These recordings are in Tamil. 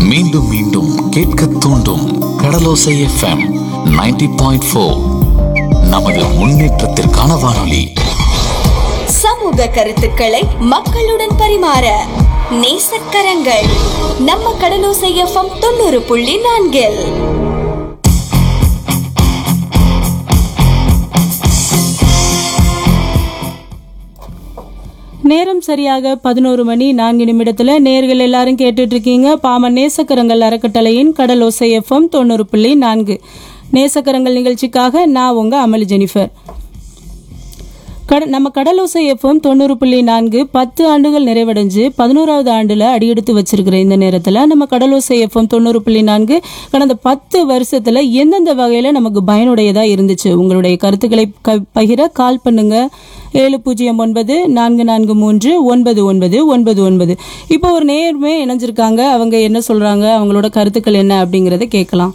மீண்டும் மீண்டும் கேட்க தூண்டும் கடலோசை எஃப்எம் 90.4 பாயிண்ட் ஃபோர் நமது முன்னேற்றத்திற்கான வானொலி சமூக கருத்துக்களை மக்களுடன் பரிமாற நேசக்கரங்கள் நம்ம கடலோசை எஃப்எம் தொண்ணூறு புள்ளி நான்கில் நேரம் சரியாக பதினோரு மணி நான்கு நிமிடத்துல நேர்கள் எல்லாரும் கேட்டுட்டு இருக்கீங்க பாமன் நேசக்கரங்கள் அறக்கட்டளையின் கடலோசை எஃப்எம் தொண்ணூறு புள்ளி நான்கு நேசக்கரங்கள் நிகழ்ச்சிக்காக நான் உங்க அமளி ஜெனிஃபர் கட நம்ம கடலோசை எஃப்எம் தொண்ணூறு புள்ளி நான்கு பத்து ஆண்டுகள் நிறைவடைஞ்சு பதினோராவது ஆண்டுல அடியெடுத்து வச்சிருக்கிற இந்த நேரத்துல நம்ம கடலோசை எஃப்எம் தொண்ணூறு புள்ளி நான்கு கடந்த பத்து வருஷத்துல எந்தெந்த வகையில நமக்கு பயனுடையதா இருந்துச்சு உங்களுடைய கருத்துக்களை க- பகிர கால் பண்ணுங்க ஏழு பூஜ்ஜியம் ஒன்பது நான்கு நான்கு மூன்று ஒன்பது ஒன்பது ஒன்பது ஒன்பது இப்போ ஒரு நேர்மே இணைஞ்சிருக்காங்க அவங்க என்ன சொல்றாங்க அவங்களோட கருத்துக்கள் என்ன அப்படிங்கறத கேட்கலாம்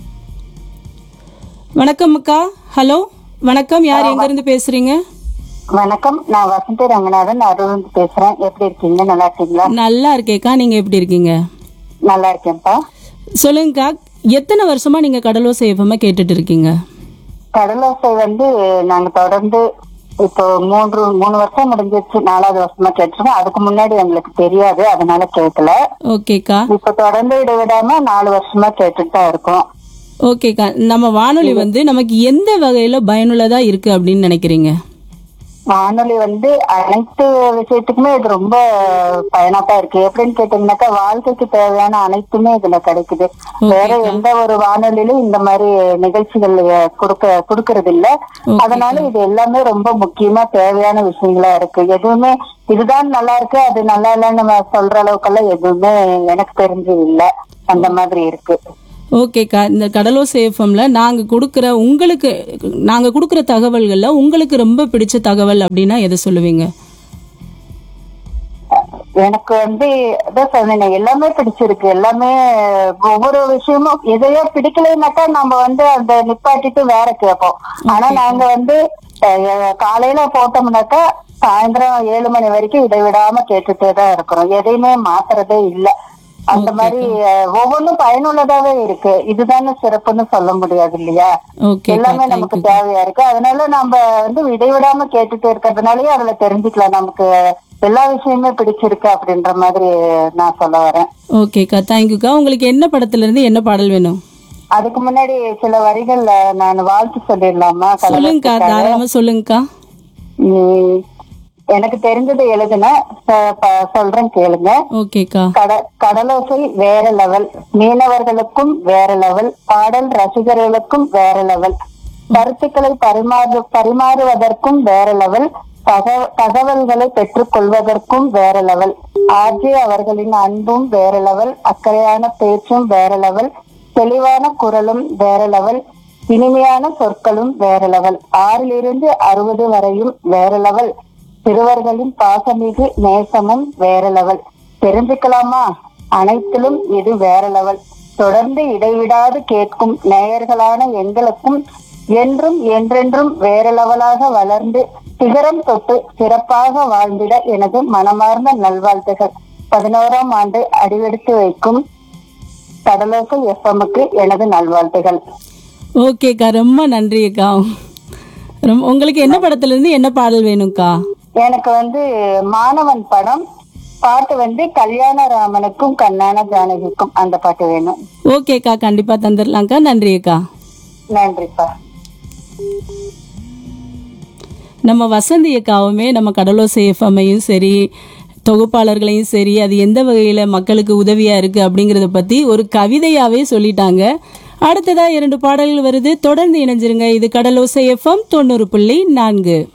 வணக்கம் அக்கா ஹலோ வணக்கம் யார் எங்க இருந்து பேசுறீங்க வணக்கம் நான் வசந்தி ரங்கநாதன் அருள் பேசுறேன் எப்படி இருக்கீங்க நல்லா இருக்கீங்களா நல்லா இருக்கேக்கா நீங்க எப்படி இருக்கீங்க நல்லா இருக்கேன்ப்பா சொல்லுங்கக்கா எத்தனை வருஷமா நீங்க கடலோசை எஃப்எம் கேட்டுட்டு இருக்கீங்க கடலோசை வந்து நாங்க தொடர்ந்து இப்போ மூன்று மூணு வருஷம் முடிஞ்சிருச்சு நாலாவது வருஷமா கேட்டிருக்கோம் அதுக்கு முன்னாடி எங்களுக்கு தெரியாது அதனால கேட்கல ஓகேக்கா இப்ப தொடர்ந்து இடைவிடாம நாலு வருஷமா கேட்டுட்டு தான் இருக்கோம் ஓகேக்கா நம்ம வானொலி வந்து நமக்கு எந்த வகையில பயனுள்ளதா இருக்கு அப்படின்னு நினைக்கிறீங்க வானொலி வந்து அனைத்து விஷயத்துக்குமே இது ரொம்ப பயனாப்பா இருக்கு எப்படின்னு கேட்டீங்கன்னாக்கா வாழ்க்கைக்கு தேவையான அனைத்துமே இதுல கிடைக்குது வேற எந்த ஒரு வானொலியிலும் இந்த மாதிரி நிகழ்ச்சிகள் அஹ், கொடுக்க கொடுக்கறது இல்ல அதனால இது எல்லாமே ரொம்ப முக்கியமா தேவையான விஷயங்களா இருக்கு எதுவுமே இதுதான் நல்லா இருக்கு அது நல்லா இல்லைன்னு நம்ம சொல்ற அளவுக்கெல்லாம் எதுவுமே எனக்கு தெரிஞ்சு இல்ல அந்த மாதிரி இருக்கு ஓகேக்கா இந்த கடலோசை எஃப்எம்ல நாங்க கொடுக்குற உங்களுக்கு நாங்க கொடுக்குற தகவல்கள்ல உங்களுக்கு ரொம்ப பிடிச்ச தகவல் அப்படின்னா எதை சொல்லுவீங்க எனக்கு வந்து அதான் சொன்னேன் எல்லாமே பிடிச்சிருக்கு எல்லாமே ஒவ்வொரு விஷயமும் எதையோ பிடிக்கலைன்னாக்கா நம்ம வந்து அந்த நிப்பாட்டிட்டு வேற கேட்போம் ஆனா நாங்க வந்து அஹ், காலையில போட்டோம்னாக்கா சாயந்தரம் ஏழு மணி வரைக்கும் இடைவிடாம கேட்டுட்டே தான் இருக்கிறோம் எதையுமே மாத்துறதே இல்ல அந்த மாதிரி அஹ், ஒவ்வொன்றும் பயனுள்ளதாவே இருக்கு இதுதானே சிறப்புன்னு சொல்ல முடியாது இல்லையா ஓகேக்கா எல்லாமே நமக்கு தேவையா இருக்கு அதனால நம்ம வந்து இடைவிடாம கேட்டுட்டு இருக்கிறதுனாலயே அதுல தெரிஞ்சுக்கலாம் நமக்கு எல்லா விஷயமே பிடிச்சிருக்கு அப்படின்ற மாதிரி நான் சொல்ல வரேன் ஓகேக்கா தேங்க்யூக்கா உங்களுக்கு என்ன படத்துல இருந்து என்ன பாடல் வேணும் அதுக்கு முன்னாடி சில வரிகள்ல நான் வாழ்த்து சொல்லிடலாமா சொல்லுங்கக்கா தாராளமா சொல்லுங்கக்கா உம், எனக்கு தெரிஞ்சதை எழுதுன சொல்றேன் கேளுங்க ஓகேக்கா கட கடலோசை வேற லெவல் மீனவர்களுக்கும் வேற லெவல் பாடல் ரசிகர்களுக்கும் வேற லெவல் கருத்துக்களை பரிமாறு பரிமாறுவதற்கும் வேற லெவல் தக- தகவல்களை பெற்றுக் கொள்வதற்கும் வேற லெவல் ஆர்ஜே அவர்களின் அன்பும் வேற லெவல் அக்கறையான பேச்சும் வேற லெவல் தெளிவான குரலும் வேற லெவல் இனிமையான சொற்களும் வேற லெவல் ஆறிலிருந்து அறுபது வரையும் வேற லெவல் சிறுவர்களின் பாசமிகு நேசமும் வேற லெவல் தெரிஞ்சுக்கலாமா அனைத்திலும் இது வேற லெவல் தொடர்ந்து இடைவிடாது கேட்கும் நேயர்களான எங்களுக்கும் என்றும் என்றென்றும் வேற லெவலாக வளர்ந்து சிகரம் தொட்டு சிறப்பாக வாழ்ந்திட எனது மனமார்ந்த நல்வாழ்த்துகள் பதினோராம் ஆண்டு அடிவெடுத்து வைக்கும் கடலோசை எஃப்எம்முக்கு எனது நல்வாழ்த்துகள் ஓகேக்கா ரொம்ப நன்றிக்கா ரொம்ப உங்களுக்கு என்ன படத்துல இருந்து என்ன பாடல் வேணும்க்கா எனக்கு வந்து மாணவன் படம் பாட்டு வந்து கல்யாணராமனுக்கும் கண்ணான ஜானகிக்கும் அந்த பாட்டு வேணும் ஓகேக்கா கண்டிப்பா தந்துடலாம்க்கா நன்றிக்கா நன்றிப்பா நம்ம வசந்தி அக்காவுமே நம்ம கடலோசை எஃப்எம்மையும் சரி தொகுப்பாளர்களையும் சரி அது எந்த வகையில் மக்களுக்கு உதவியாக இருக்குது அப்படிங்கிறத பற்றி ஒரு கவிதையாகவே சொல்லிட்டாங்க அடுத்ததாக இரண்டு பாடல்கள் வருது தொடர்ந்து இணைஞ்சிருங்க இது கடலோசை எஃப்எம் தொண்ணூறு புள்ளி நான்கு